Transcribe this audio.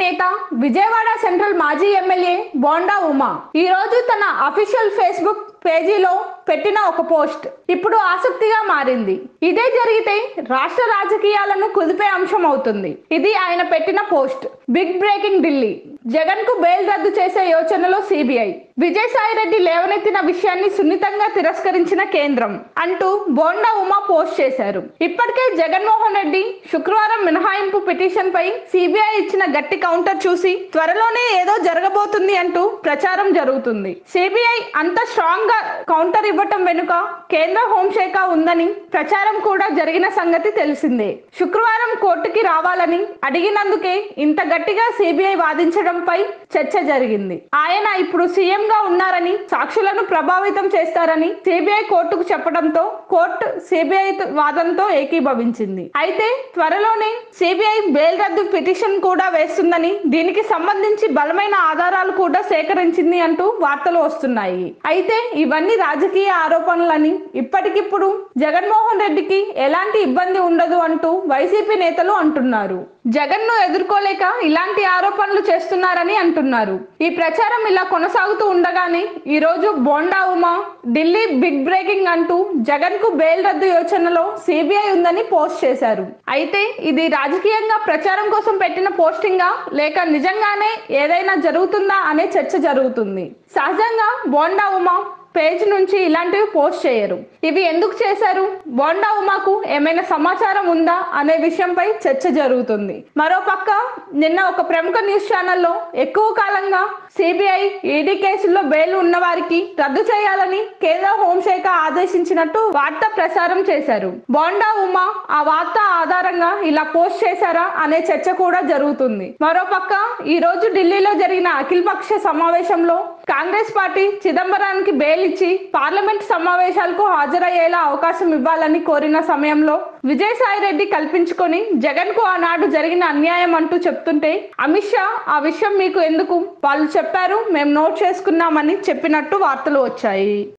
నేత విజయవాడ సెంట్రల్ మాజీ ఎమ్మెల్యే బోండా ఉమా ఈ రోజు తన అఫీషియల్ ఫేస్బుక్ పేజీలో పెట్టిన ఒక పోస్ట్ ఇప్పుడు ఆసక్తిగా మారింది ఇదే జరిగితే రాష్ట్ర రాజకీయాలను కుదిపే అంశం అవుతుంది ఇది ఆయన పెట్టిన post big breaking Delhi Jagan కు బెయిల్ రద్దు చేసే యోచనలో సిబిఐ విజయసాయి రెడ్డి లేవనెత్తిన విషయాన్ని సున్నితంగా తిరస్కరించిన కేంద్రం అంటూ బోండా ఉమా పోస్ట్ చేశారు ఇప్పటికే జగన్మోహన్ రెడ్డి శుక్రవారం మినహాయింపు పిటిషన్ పై సిబిఐ ఇచ్చిన గట్టి కౌంటర్ చూసి త్వరలోనే ఏదో జరగబోతుంది అంటూ ప్రచారం జరుగుతుంది సిబిఐ అంత స్ట్రాంగ్ గా కౌంటర్ ఇవ్వటం వెనుక కేంద్ర హోంశాఖ ఉందని ప్రచారం కూడా జరిగిన సంగతి తెలిసిందే శుక్రవారం కోర్టుకి రావాలని అడిగినందుకే ఇంత గట్టిగా సిబిఐ వాదించడంపై చర్చ జరిగింది ఆయన ఇప్పుడు సీఎం గా ఉన్నారని సాక్షులను ప్రభావితం చేస్తారని సిబిఐ కోర్టుకు చెప్పడంతో కోర్టు సిబిఐ వాదనతో ఏకీభవించింది అయితే త్వరలోనే సిబిఐ బెయిల్ రద్దు పిటిషన్ కూడా వేస్తుందని దీనికి సంబంధించి బలమైన ఆధారాలు కూడా సేకరించింది అంటూ వార్తలు వస్తున్నాయి అయితే ఇవన్నీ రాజకీయ ఆరోపణలని ఇప్పటికిప్పుడు జగన్మోహన్ రెడ్డికి ఎలాంటి ఇబ్బంది ఉండదు అంటూ వైసీపీ నేతలు అంటున్నారు జగన్ ను ఎదుర్కోలేక ఇలాంటి ఆరోపణలు చేస్తున్నారని అంటున్నారు ఈ ప్రచారం ఇలా కొనసాగుతూ ఉండగానే ఈ రోజు బోండా ఉమా ఢిల్లీ బిగ్ బ్రేకింగ్ అంటూ జగన్ కు బెయిల్ రద్దు యోచనలో సిబిఐ ఉందని పోస్ట్ చేశారు అయితే ఇది రాజకీయంగా ప్రచారం కోసం పెట్టిన పోస్టింగా లేక నిజంగానే ఏదైనా జరుగుతుందా అనే చర్చ జరుగుతుంది సహజంగా బోండా ఉమా పేజ్ నుంచి ఇలాంటివి పోస్ట్ చేయరు ఇవి ఎందుకు చేశారు బోండా ఉమాకు ఏమైనా సమాచారం ఉందా అనే విషయంపై చర్చ జరుగుతుంది మరోపక్క నిన్న ఒక ప్రముఖ న్యూస్ ఛానల్లో ఎక్కువ కాలంగా సిబిఐ ఈడీ కేసుల్లో బెయిల్ ఉన్న వారికి రద్దు చేయాలని కేంద్ర హోంశాఖ ఆదేశించినట్టు వార్త ప్రసారం చేశారు బోండా ఉమా ఆ వార్త ఆధారంగా ఇలా పోస్ట్ చేశారా అనే చర్చ కూడా జరుగుతుంది మరోపక్క ఈ రోజు ఢిల్లీలో జరిగిన అఖిలపక్ష సమావేశంలో కాంగ్రెస్ పార్టీ చిదంబరానికి బెయిల్ ఇచ్చి పార్లమెంట్ సమావేశాలకు హాజరయ్యేలా అవకాశం ఇవ్వాలని కోరిన సమయంలో విజయసాయి రెడ్డి కల్పించుకొని జగన్ కు ఆనాడు జరిగిన అన్యాయం అంటూ చెప్తుంటే అమిత్ షా ఆ విషయం మీకు ఎందుకు వాళ్ళు చెప్పారు మేము నోట్ చేసుకున్నామని చెప్పినట్టు వార్తలు వచ్చాయి